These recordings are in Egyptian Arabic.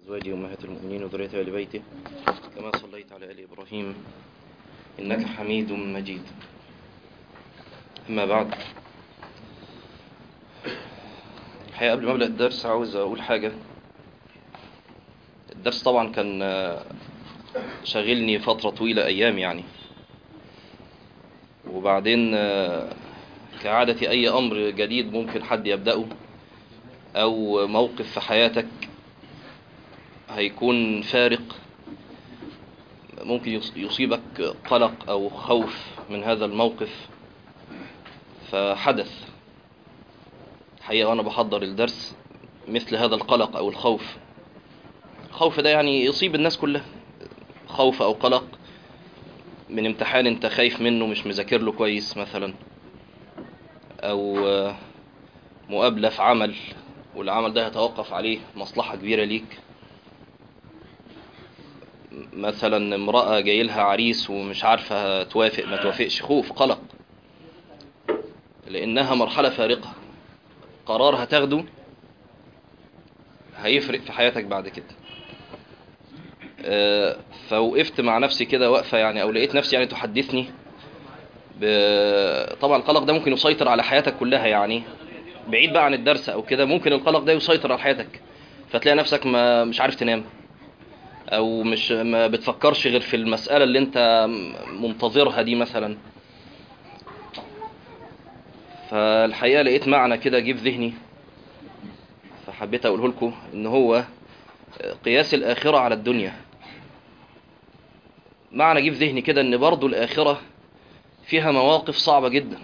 أزواجه أمهات المؤمنين وذريته آل بيته كما صليت على آل إبراهيم إنك حميد مجيد أما بعد الحقيقة قبل ما أبدأ الدرس عاوز أقول حاجة الدرس طبعا كان شاغلني فترة طويلة أيام يعني وبعدين كعادة أي أمر جديد ممكن حد يبدأه أو موقف في حياتك هيكون فارق ممكن يصيبك قلق أو خوف من هذا الموقف فحدث حقيقة وأنا بحضر الدرس مثل هذا القلق أو الخوف الخوف ده يعني يصيب الناس كلها خوف أو قلق من امتحان انت خايف منه مش مذاكر له كويس مثلا او مقابلة في عمل والعمل ده يتوقف عليه مصلحة كبيرة ليك مثلا امرأة جاي لها عريس ومش عارفة توافق ما توافقش خوف قلق لانها مرحلة فارقة قرار هتاخده هيفرق في حياتك بعد كده فوقفت مع نفسي كده وقفة يعني او لقيت نفسي يعني تحدثني ب... طبعا القلق ده ممكن يسيطر على حياتك كلها يعني بعيد بقى عن الدرس او كده ممكن القلق ده يسيطر على حياتك فتلاقي نفسك ما مش عارف تنام او مش ما بتفكرش غير في المسألة اللي انت منتظرها دي مثلا فالحقيقة لقيت معنى كده جه في ذهني فحبيت اقوله لكم ان هو قياس الآخرة على الدنيا معنى جه في ذهني كده ان برضو الآخرة فيها مواقف صعبة جدا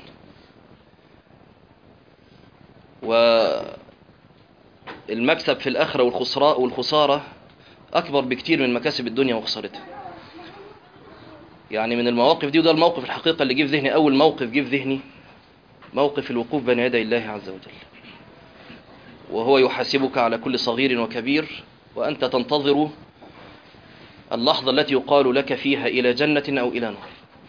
والمكسب في الآخرة والخسراء والخسارة أكبر بكتير من مكاسب الدنيا وخسارتها يعني من المواقف دي وده الموقف الحقيقة اللي جه في ذهني أول موقف جه في ذهني موقف الوقوف بين يدي الله عز وجل وهو يحاسبك على كل صغير وكبير وأنت تنتظر اللحظة التي يقال لك فيها إلى جنة أو إلى نار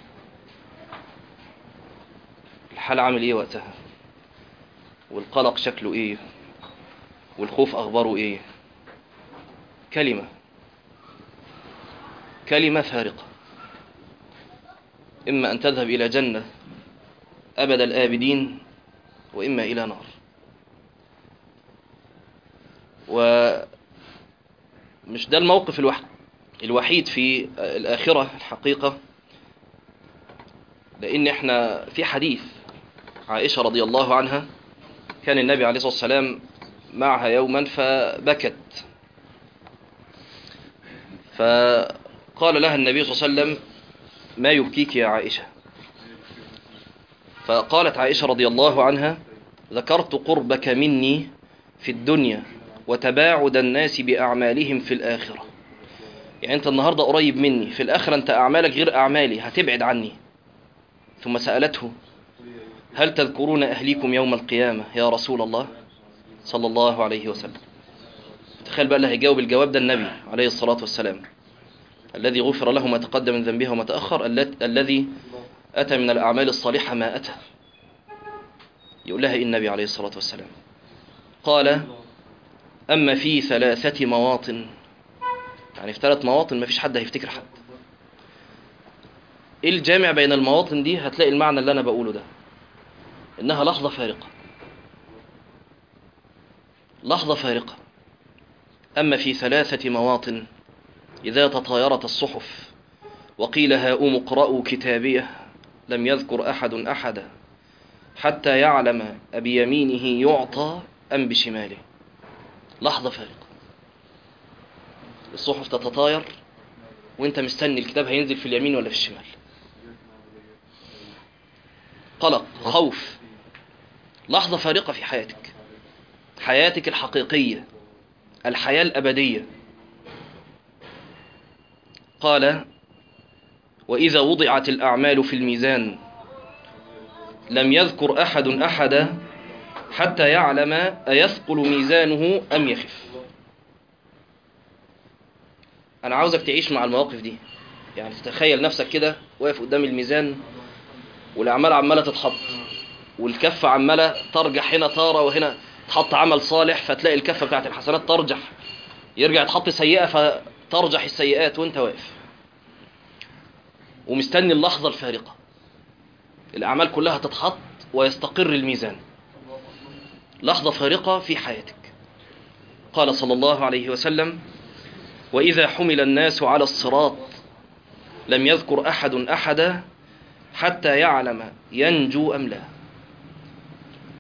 الحال عامل إيه وقتها والقلق شكله إيه والخوف أخباره إيه كلمة كلمة فارقة إما أن تذهب إلى جنة أبد الآبدين وإما إلى نار ومش ده الموقف الوحيد الوحيد في الآخرة الحقيقة لأن احنا في حديث عائشة رضي الله عنها كان النبي عليه الصلاة والسلام معها يوما فبكت فقال لها النبي صلى الله عليه وسلم ما يبكيك يا عائشة فقالت عائشة رضي الله عنها ذكرت قربك مني في الدنيا وتباعد الناس بأعمالهم في الآخرة يعني أنت النهاردة قريب مني في الآخرة أنت أعمالك غير أعمالي هتبعد عني ثم سألته هل تذكرون أهليكم يوم القيامة يا رسول الله صلى الله عليه وسلم تخيل بقى اللي هيجاوب الجواب ده النبي عليه الصلاة والسلام الذي غفر له ما تقدم من ذنبه وما تأخر الذي أتى من الأعمال الصالحة ما أتى يقول لها النبي عليه الصلاة والسلام قال أما في ثلاثة مواطن يعني في ثلاث مواطن ما فيش حد هيفتكر حد ايه الجامع بين المواطن دي هتلاقي المعنى اللي انا بقوله ده انها لحظة فارقة لحظة فارقة اما في ثلاثة مواطن اذا تطايرت الصحف وقيل هاؤم اقرأوا كتابيه لم يذكر احد احدا حتى يعلم أبيمينه يعطى أم بشماله لحظة فارقة الصحف تتطاير وانت مستني الكتاب هينزل في اليمين ولا في الشمال قلق خوف لحظة فارقة في حياتك حياتك الحقيقية الحياة الأبدية قال وإذا وضعت الأعمال في الميزان لم يذكر أحد أحدا حتى يعلم أيثقل ميزانه أم يخف أنا عاوزك تعيش مع المواقف دي يعني تتخيل نفسك كده واقف قدام الميزان والأعمال عمالة تتحط والكفة عمالة ترجح هنا طارة وهنا تحط عمل صالح فتلاقي الكفة بتاعت الحسنات ترجح يرجع تحط سيئة فترجح السيئات وانت واقف ومستني اللحظة الفارقة الأعمال كلها تتحط ويستقر الميزان لحظة فارقة في حياتك قال صلى الله عليه وسلم وإذا حمل الناس على الصراط لم يذكر أحد أحدا حتى يعلم ينجو أم لا